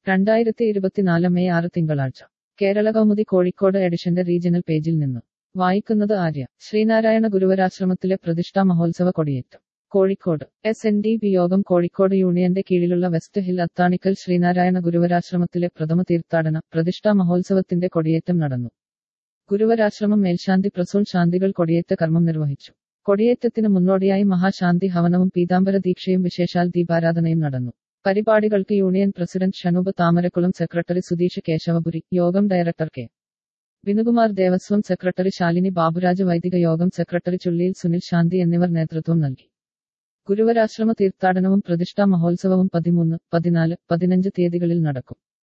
രണ്ടായിരത്തി ഇരുപത്തിനാല് മെയ് ആറ് തിങ്കളാഴ്ച കേരള കൗമുദി കോഴിക്കോട് എഡിഷന്റെ റീജിയണൽ പേജിൽ നിന്ന് വായിക്കുന്നത് ആര്യ ശ്രീനാരായണ ഗുരുവരാശ്രമത്തിലെ പ്രതിഷ്ഠാ മഹോത്സവ കൊടിയേറ്റം Kozhikode S N D P യോഗം കോഴിക്കോട് യൂണിയന്റെ കീഴിലുള്ള വെസ്റ്റ് ഹിൽ അത്താണിക്കൽ ശ്രീനാരായണ ഗുരുവരാശ്രമത്തിലെ പ്രഥമ തീർത്ഥാടന പ്രതിഷ്ഠാ മഹോത്സവത്തിന്റെ കൊടിയേറ്റം നടന്നു ഗുരുവരാശ്രമം മേൽശാന്തി പ്രസൂൺ ശാന്തികൾ കൊടിയേറ്റ കർമ്മം നിർവഹിച്ചു കൊടിയേറ്റത്തിന് മുന്നോടിയായി മഹാശാന്തി ഹവനവും പീതാംബര ദീക്ഷയും വിശേഷാൽ ദീപാരാധനയും നടന്നു പരിപാടികൾക്ക് union president Shanoop Thamarakkulam secretary Sudheesh Keshavapuri യോഗം director K Vinukumar Devaswom secretary Shalini Baburaj വൈദിക യോഗം സെക്രട്ടറി ചുള്ളിയിൽ സുനിൽ ശാന്തി എന്നിവർ നേതൃത്വം നൽകി ഗുരുവരാശ്രമ തീർത്ഥാടനവും പ്രതിഷ്ഠാ മഹോത്സവവും പതിമൂന്ന് പതിനാല് പതിനഞ്ച് തീയതികളിൽ നടക്കും